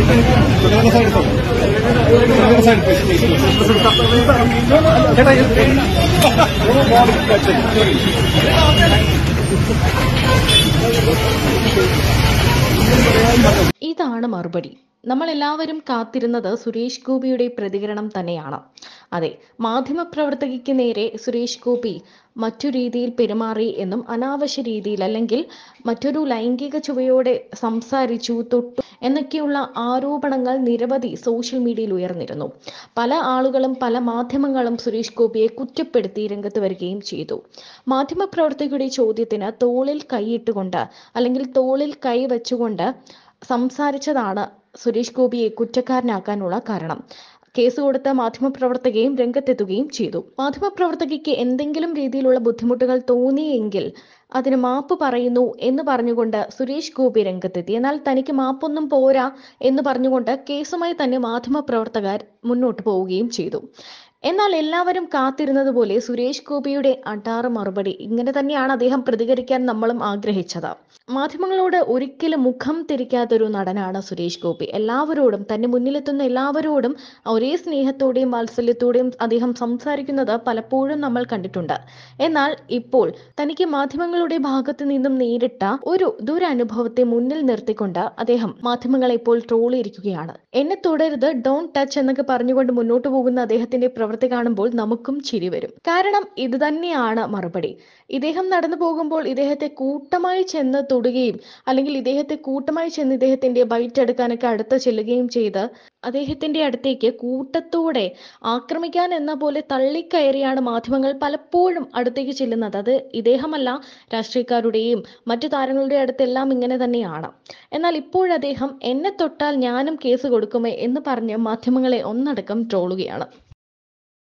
ഇതാണ് മറുപടി നമ്മൾ എല്ലാവരും കാത്തിരുന്നത് സുരേഷ് ഗോപിയുടെ പ്രതികരണം തന്നെയാണ് അതെ മാധ്യമപ്രവർത്തകയ്ക്ക് നേരെ സുരേഷ് ഗോപി മറ്റു രീതിയിൽ പെരുമാറി എന്നും അനാവശ്യ രീതിയിൽ അല്ലെങ്കിൽ മറ്റൊരു ലൈംഗിക ചുവയോടെ സംസാരിച്ചു തൊട്ടു എന്നൊക്കെയുള്ള ആരോപണങ്ങൾ നിരവധി സോഷ്യൽ മീഡിയയിൽ ഉയർന്നിരുന്നു പല ആളുകളും പല മാധ്യമങ്ങളും സുരേഷ് ഗോപിയെ കുറ്റപ്പെടുത്തി രംഗത്ത് വരികയും ചെയ്തു മാധ്യമപ്രവർത്തകരുടെ ചോദ്യത്തിന് തോളിൽ കൈയിട്ടുകൊണ്ട് അല്ലെങ്കിൽ തോളിൽ കൈ വെച്ചുകൊണ്ട് സംസാരിച്ചതാണ് സുരേഷ് ഗോപിയെ കുറ്റക്കാരനാക്കാനുള്ള കാരണം കേസ് കൊടുത്ത മാധ്യമപ്രവർത്തകയും രംഗത്തെത്തുകയും ചെയ്തു മാധ്യമപ്രവർത്തകയ്ക്ക് എന്തെങ്കിലും രീതിയിലുള്ള ബുദ്ധിമുട്ടുകൾ തോന്നിയെങ്കിൽ അതിന് മാപ്പ് പറയുന്നു എന്ന് പറഞ്ഞുകൊണ്ട് സുരേഷ് ഗോപി രംഗത്തെത്തി എന്നാൽ തനിക്ക് മാപ്പൊന്നും പോരാ എന്ന് പറഞ്ഞുകൊണ്ട് കേസുമായി തന്നെ മാധ്യമപ്രവർത്തകർ മുന്നോട്ട് പോവുകയും ചെയ്തു എന്നാൽ എല്ലാവരും കാത്തിരുന്നത് പോലെ സുരേഷ് ഗോപിയുടെ അടാറ് മറുപടി ഇങ്ങനെ തന്നെയാണ് അദ്ദേഹം പ്രതികരിക്കാൻ നമ്മളും ആഗ്രഹിച്ചത് മാധ്യമങ്ങളോട് ഒരിക്കലും മുഖം തിരിക്കാത്തൊരു നടനാണ് സുരേഷ് ഗോപി എല്ലാവരോടും തന്നെ മുന്നിലെത്തുന്ന എല്ലാവരോടും ഒരേ സ്നേഹത്തോടെയും വാത്സല്യത്തോടെയും അദ്ദേഹം സംസാരിക്കുന്നത് പലപ്പോഴും നമ്മൾ കണ്ടിട്ടുണ്ട് എന്നാൽ ഇപ്പോൾ തനിക്ക് മാധ്യമങ്ങളുടെ ഭാഗത്ത് നിന്നും നേരിട്ട ഒരു ദുരനുഭവത്തെ മുന്നിൽ നിർത്തിക്കൊണ്ട് അദ്ദേഹം മാധ്യമങ്ങളെ ഇപ്പോൾ ട്രോളിയിരിക്കുകയാണ് എന്നെ തുടരുത് ഡോൺ ടച്ച് എന്നൊക്കെ പറഞ്ഞുകൊണ്ട് മുന്നോട്ട് പോകുന്ന അദ്ദേഹത്തിന്റെ പ്രവൃത്തി കാണുമ്പോൾ നമുക്കും ചിരി വരും കാരണം ഇത് തന്നെയാണ് മറുപടി ഇദ്ദേഹം നടന്നു പോകുമ്പോൾ ഇദ്ദേഹത്തെ കൂട്ടമായി ചെന്ന് തൊടുകയും അല്ലെങ്കിൽ ഇദ്ദേഹത്തെ കൂട്ടമായി ചെന്ന് ഇദ്ദേഹത്തിന്റെ ബൈറ്റ് എടുക്കാനൊക്കെ അടുത്ത് ചെല്ലുകയും ചെയ്ത് അദ്ദേഹത്തിന്റെ അടുത്തേക്ക് കൂട്ടത്തോടെ ആക്രമിക്കാൻ എന്ന പോലെ തള്ളിക്കയറിയാണ് മാധ്യമങ്ങൾ പലപ്പോഴും അടുത്തേക്ക് ചെല്ലുന്നത് അത് ഇദ്ദേഹമല്ല രാഷ്ട്രീയക്കാരുടെയും മറ്റു താരങ്ങളുടെ അടുത്തെല്ലാം ഇങ്ങനെ തന്നെയാണ് എന്നാൽ ഇപ്പോഴദ്ദേഹം എന്നെ തൊട്ടാൽ ഞാനും കേസ് കൊടുക്കുമേ എന്ന് പറഞ്ഞ് മാധ്യമങ്ങളെ ഒന്നടക്കം ട്രോളുകയാണ്